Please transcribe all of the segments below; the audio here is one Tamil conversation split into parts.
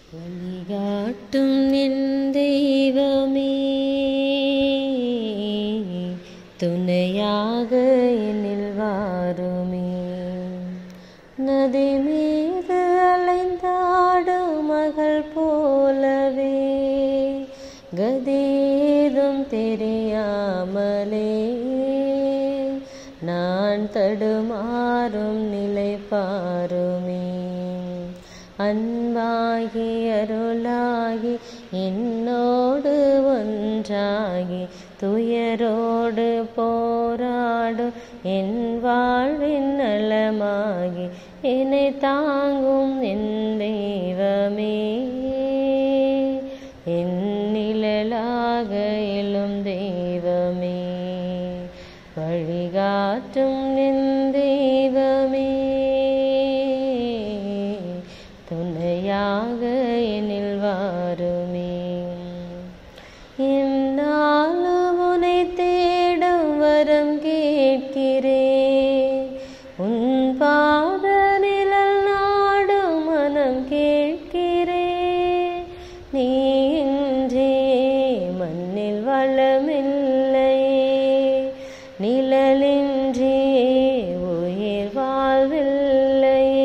வழிகாட்டும் என் தெய்வமே துணையாக என்னில் வாருமே நதி மீது அலைந்தாடும் மகள் போலவே கதீதும் தெரியாமலே நான் தடுமாறும் நிலை பாருமே அன்பாகி அருளாகி என்னோடு ஒன்றாகி துயரோடு போராடு என் வாழ்வின் நலமாகி என்னை தாங்கும் என் தெய்வமே என் நிழலாக எழும் தெய்வமே வழிகாட்டும் என் தெய்வமே துணையாக எனில் வாருமே என்னாலும் உனை தேடும் வரம் கேட்கிறேன் உன் பாத நிழல் நாடும் மனம் கேட்கிறேன் நீ இன்றே மண்ணில் வளமில்லையே நிழலின்றி உயிர் வாழ்வில்லையே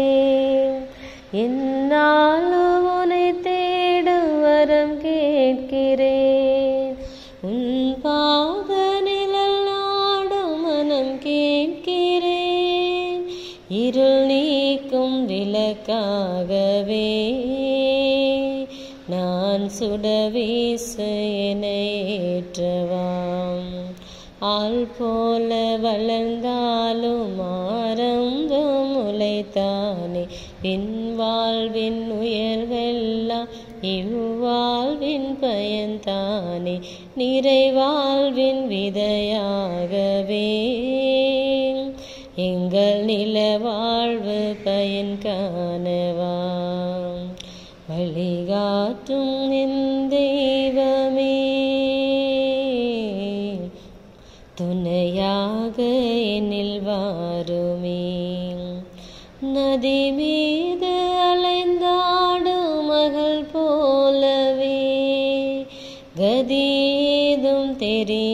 என்னாலும் உனை தேடும் வரம் கேட்கிறேன் உன் பாத நிழல் நாடும் மனம் கேட்கிறேன் இருள் நீக்கும் விளக்காகவே நான் சுட வீச ஏற்றவாம் ஆள் போல வளர்ந்தாலும் ஆரம்பம் உழைத்தானே பின் வாழ்வின் உயர்வெல்லாம் இவ்வாழ்வின் பயன்தானே நிறைவாழ்வின் விதையாகவே எங்கள் நில வாழ்வு பயன் காணவாம் வழிகாட்டும் என் தெய்வமே துணையாக என்னில் வாருமே நதி மீது அலைந்தாடும் மகள் போலவே கதீதும் தெரியாமலே